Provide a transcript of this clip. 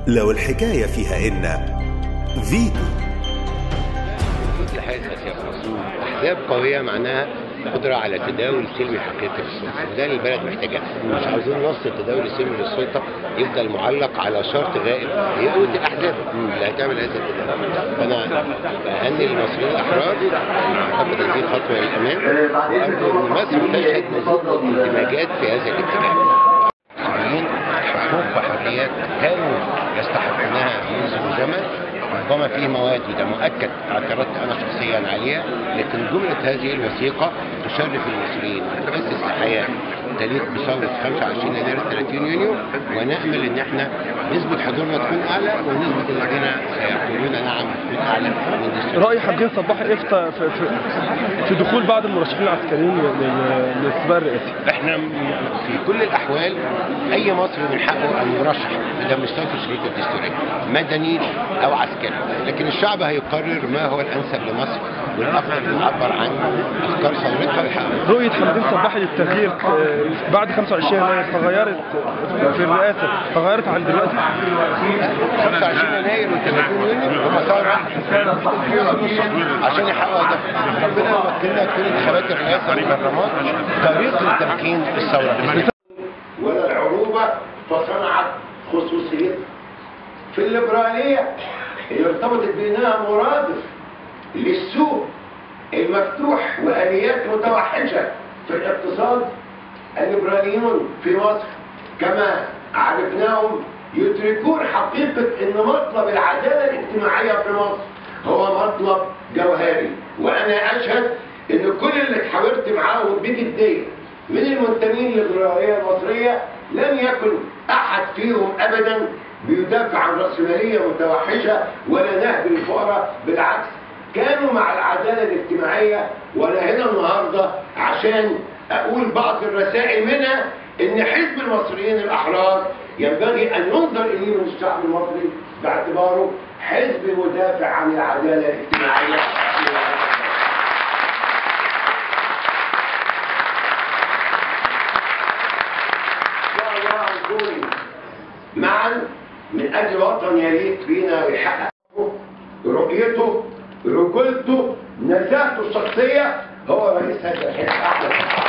لو الحكاية فيها إن فيتو الحياة السياسية في مصر أحزاب قوية معناها قدرة على تداول سلمي حقيقي للسلطة وده اللي البلد محتاجاه مش عاوزين نص التداول السلمي للسلطة يفضل معلق على شرط غائب هي قوة الأحزاب اللي هتعمل هذا التداول فأنا بهني المصريين الأحرار أعتقد إن دي خطوة للأمام وأرجو إن مصر تشهد مزيد من الاندماجات في هذا الاتجاه المصريين حقوق وحريات كانوا يستحقونها منذ زمن ربما في مواد وده مؤكد اعترضت انا شخصيا عليها لكن جمله هذه الوثيقه تشرف المصريين وتؤسس لحياه تليق بثوره 25 يناير 30 يونيو ونامل ان احنا نسبه حضورنا تكون اعلى ونسبه الذين سيقولون نعم تكون اعلى من دستور رأي حمدين صباح ايه في, في, في, في دخول بعض المرشحين العسكريين لل- للسباق الرئاسي؟ احنا م- في كل الاحوال اي مصري من حقه ان يرشح اذا مش في الشروط الدستوريه مدني او عسكري لكن الشعب هيقرر ما هو الانسب لمصر والافضل انه يعبر عن افكار ثورتها ويحققها رؤية حمدين صباح للتغيير آه، بعد 25 يناير تغيرت في الرئاسة تغيرت عن دلوقتي 25 يناير و30 يونيو هم ثوره عشان يحققوا ده ربنا يوكلنا تكون انتخابات الرئاسه والبرلمان طريق لتمكين الثوره ولا العروبة فصنعت خصوصيتها في الليبرالية اللي ارتبطت بأنها مرادف للسوق المفتوح وآليات متوحشة في الاقتصاد الليبراليون في مصر كما عرفناهم يدركون حقيقة أن مطلب العدالة الاجتماعية في مصر هو مطلب جوهري وأنا أشهد أن كل اللي اتحاورت معاهم بجدية من المنتمين للجمهورية المصرية لم يكن أحد فيهم أبدا بيدافع عن رأسمالية متوحشة ولا نهب الفقراء بالعكس كانوا مع العدالة الاجتماعية وأنا هنا النهاردة عشان أقول بعض الرسائل منها إن حزب المصريين الأحرار ينبغي أن ينظر إليه من الشعب المصري باعتباره حزب مدافع عن العدالة الاجتماعية شاء الله نكون معا من اجل وطن يليق بينا ويحقق رؤيته رجولته نزاهته الشخصيه هو رئيس هذا الحزب احمد